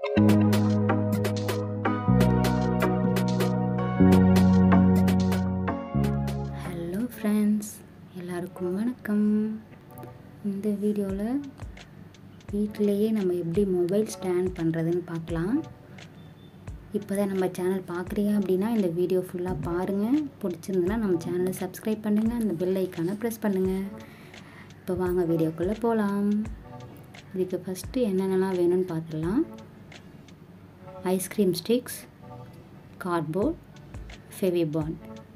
hello friends எல்லாருக்கும் வணக்கம் இந்த வீடியோவில் வீட்டிலையே நம்ம எப்படி மொபைல் ஸ்டாண்ட் பண்ணுறதுன்னு பார்க்கலாம் இப்போ தான் நம்ம சேனல் பார்க்குறீங்க அப்படின்னா இந்த வீடியோ ஃபுல்லாக பாருங்கள் பிடிச்சிருந்துன்னா நம்ம சேனலை சப்ஸ்கிரைப் பண்ணுங்கள் அந்த பெல் ஐக்கானை ப்ரெஸ் பண்ணுங்கள் இப்போ வாங்க வீடியோக்குள்ளே போகலாம் இதுக்கு ஃபஸ்ட்டு என்னென்னலாம் வேணும்னு பார்த்துடலாம் ice cream sticks cardboard Fevibond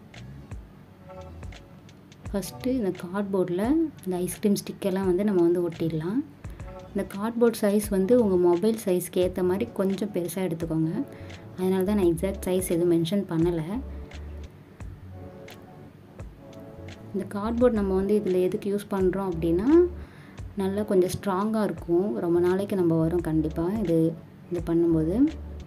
first இந்த கார்ட்போர்டில் இந்த ஐஸ்கிரீம் ஸ்டிக்கெல்லாம் வந்து நம்ம வந்து ஒட்டிடலாம் இந்த கார்ட்போர்ட் சைஸ் வந்து உங்கள் மொபைல் சைஸ்க்கு ஏற்ற மாதிரி கொஞ்சம் பெருசாக எடுத்துக்கோங்க அதனால தான் நான் எக்ஸாக்ட் சைஸ் எதுவும் மென்ஷன் பண்ணலை இந்த கார்ட்போர்ட் நம்ம வந்து இதில் எதுக்கு யூஸ் பண்ணுறோம் அப்படின்னா நல்லா கொஞ்சம் ஸ்ட்ராங்காக இருக்கும் ரொம்ப நாளைக்கு நம்ம வரும் கண்டிப்பாக இது இது பண்ணும்போது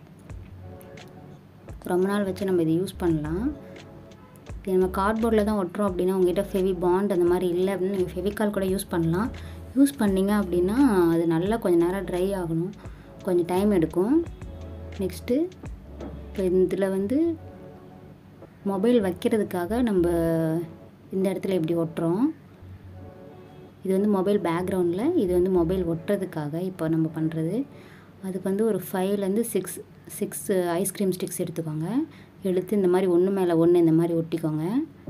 ரொம்ப நாள் வச்சு நம்ம இதை யூஸ் பண்ணலாம் இது நம்ம கார்ட்போர்டில் தான் ஒட்டுறோம் அப்படின்னா உங்ககிட்ட ஃபெவி பாண்ட் அந்த மாதிரி இல்லை அப்படின்னு நீங்கள் ஃபெவிகால் கூட யூஸ் பண்ணலாம் யூஸ் பண்ணிங்க அப்படின்னா அது நல்லா கொஞ்சம் நேரம் ட்ரை ஆகணும் கொஞ்சம் டைம் எடுக்கும் நெக்ஸ்ட்டு இப்போ இதில் வந்து மொபைல் வைக்கிறதுக்காக நம்ம இந்த இடத்துல இப்படி ஒட்டுறோம் இது வந்து மொபைல் பேக்ரவுண்டில் இது வந்து மொபைல் ஒட்டுறதுக்காக இப்போ நம்ம பண்ணுறது அதுக்கு வந்து ஒரு ஃபைவ்லேருந்து சிக்ஸ் சிக்ஸ் ஐஸ்கிரீம் ஸ்டிக்ஸ் எடுத்துக்கோங்க எடுத்து இந்த மாதிரி ஒன்று மேலே ஒன்று இந்த மாதிரி ஒட்டிக்கோங்க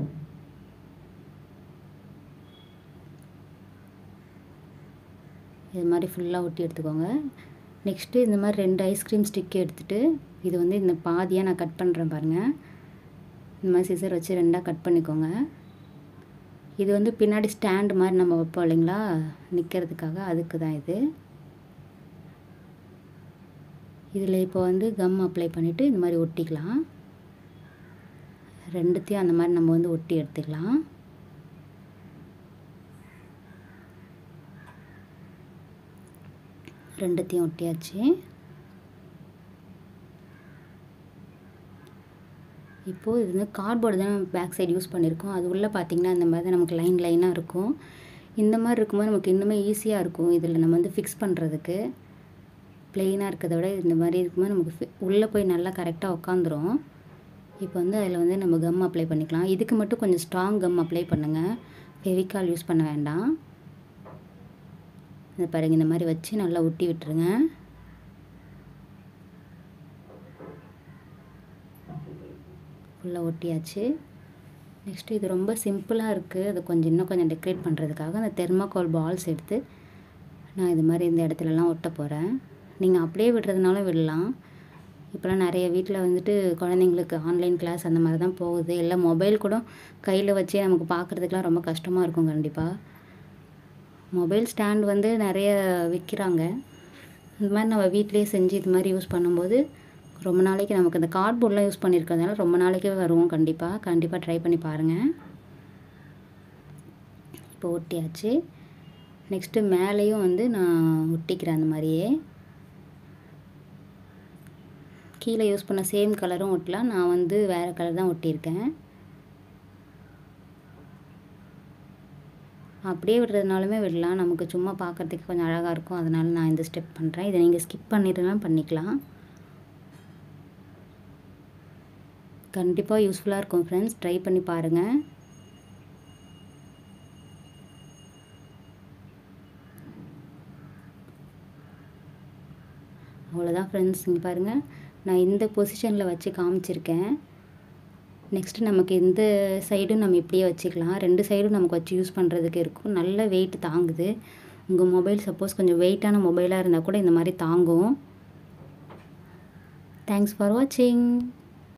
இது மாதிரி ஃபுல்லாக ஒட்டி எடுத்துக்கோங்க நெக்ஸ்ட்டு இந்த மாதிரி ரெண்டு ஐஸ்கிரீம் ஸ்டிக் எடுத்துகிட்டு இது வந்து இந்த பாதியாக நான் கட் பண்ணுறேன் பாருங்கள் இந்த மாதிரி சிசர் வச்சு ரெண்டாக கட் பண்ணிக்கோங்க இது வந்து பின்னாடி ஸ்டாண்ட் மாதிரி நம்ம வைப்போம் இல்லைங்களா நிற்கிறதுக்காக அதுக்கு தான் இது இதில் இப்போ வந்து கம் அப்ளை பண்ணிவிட்டு இந்த மாதிரி ஒட்டிக்கலாம் ரெண்டுத்தையும் அந்த மாதிரி நம்ம வந்து ஒட்டி எடுத்துக்கலாம் ரெண்டுத்தையும் ஒட்டியாச்சு இப்போது இது வந்து கார்ட்போர்டு தான் பேக் சைடு யூஸ் பண்ணியிருக்கோம் அது உள்ளே பார்த்திங்கன்னா இந்த மாதிரி தான் நமக்கு லைன் லைனாக இருக்கும் இந்த மாதிரி இருக்கும்போது நமக்கு இன்னுமே ஈஸியாக இருக்கும் இதில் நம்ம வந்து ஃபிக்ஸ் பண்ணுறதுக்கு ப்ளெயினாக இருக்கிறத விட இந்த மாதிரி இருக்கும்போது நமக்கு உள்ளே போய் நல்லா கரெக்டாக உட்காந்துரும் இப்போ வந்து அதில் வந்து நம்ம கம் அப்ளை பண்ணிக்கலாம் இதுக்கு மட்டும் கொஞ்சம் ஸ்ட்ராங் கம் அப்ளை பண்ணுங்கள் ஃபெவிகால் யூஸ் பண்ண வேண்டாம் இந்த பாருங்க இந்த மாதிரி வச்சு நல்லா ஒட்டி விட்டுருங்க ஃபுல்லாக ஒட்டியாச்சு நெக்ஸ்ட்டு இது ரொம்ப சிம்பிளாக இருக்குது அது கொஞ்சம் இன்னும் கொஞ்சம் டெக்கரேட் பண்ணுறதுக்காக அந்த தெர்மாக்கோல் பால்ஸ் எடுத்து நான் இது மாதிரி இந்த இடத்துலலாம் ஒட்ட போகிறேன் நீங்கள் அப்படியே விடுறதுனாலும் விடலாம் இப்போலாம் நிறைய வீட்டில் வந்துட்டு குழந்தைங்களுக்கு ஆன்லைன் கிளாஸ் அந்த மாதிரி தான் போகுது இல்லை மொபைல் கூட கையில் வச்சே நமக்கு பார்க்குறதுக்குலாம் ரொம்ப கஷ்டமாக இருக்கும் கண்டிப்பாக மொபைல் ஸ்டாண்ட் வந்து நிறைய விற்கிறாங்க இந்த மாதிரி நம்ம வீட்டிலேயே செஞ்சு இது மாதிரி யூஸ் பண்ணும்போது ரொம்ப நாளைக்கு நமக்கு இந்த கார்ட்போர்ட்லாம் யூஸ் பண்ணியிருக்கிறதுனால ரொம்ப நாளைக்கே வருவோம் கண்டிப்பாக கண்டிப்பாக ட்ரை பண்ணி பாருங்கள் இப்போ ஒட்டியாச்சு நெக்ஸ்ட்டு மேலேயும் வந்து நான் ஒட்டிக்கிறேன் அந்த மாதிரியே கீழே யூஸ் பண்ண சேம் கலரும் ஒட்டலாம் நான் வந்து வேறு கலர் தான் ஒட்டியிருக்கேன் அப்படியே விடுறதுனாலுமே விடலாம் நமக்கு சும்மா பார்க்குறதுக்கு கொஞ்சம் அழகாக இருக்கும் அதனால நான் இந்த ஸ்டெப் பண்ணுறேன் இதை நீங்கள் ஸ்கிப் பண்ணிட்டுலாம் பண்ணிக்கலாம் கண்டிப்பாக யூஸ்ஃபுல்லாக இருக்கும் ஃப்ரெண்ட்ஸ் ட்ரை பண்ணி பாருங்கள் அவ்வளோதான் ஃப்ரெண்ட்ஸ் இங்கே பாருங்கள் நான் இந்த பொசிஷனில் வச்சு காமிச்சிருக்கேன் நெக்ஸ்ட்டு நமக்கு இந்த சைடும் நம்ம இப்படியே வச்சுக்கலாம் ரெண்டு சைடும் நமக்கு வச்சு யூஸ் பண்ணுறதுக்கு இருக்கும் நல்ல வெயிட் தாங்குது உங்கள் மொபைல் சப்போஸ் கொஞ்சம் வெயிட்டான மொபைலாக இருந்தால் கூட இந்த மாதிரி தாங்கும் தேங்க்ஸ் ஃபார் வாட்சிங்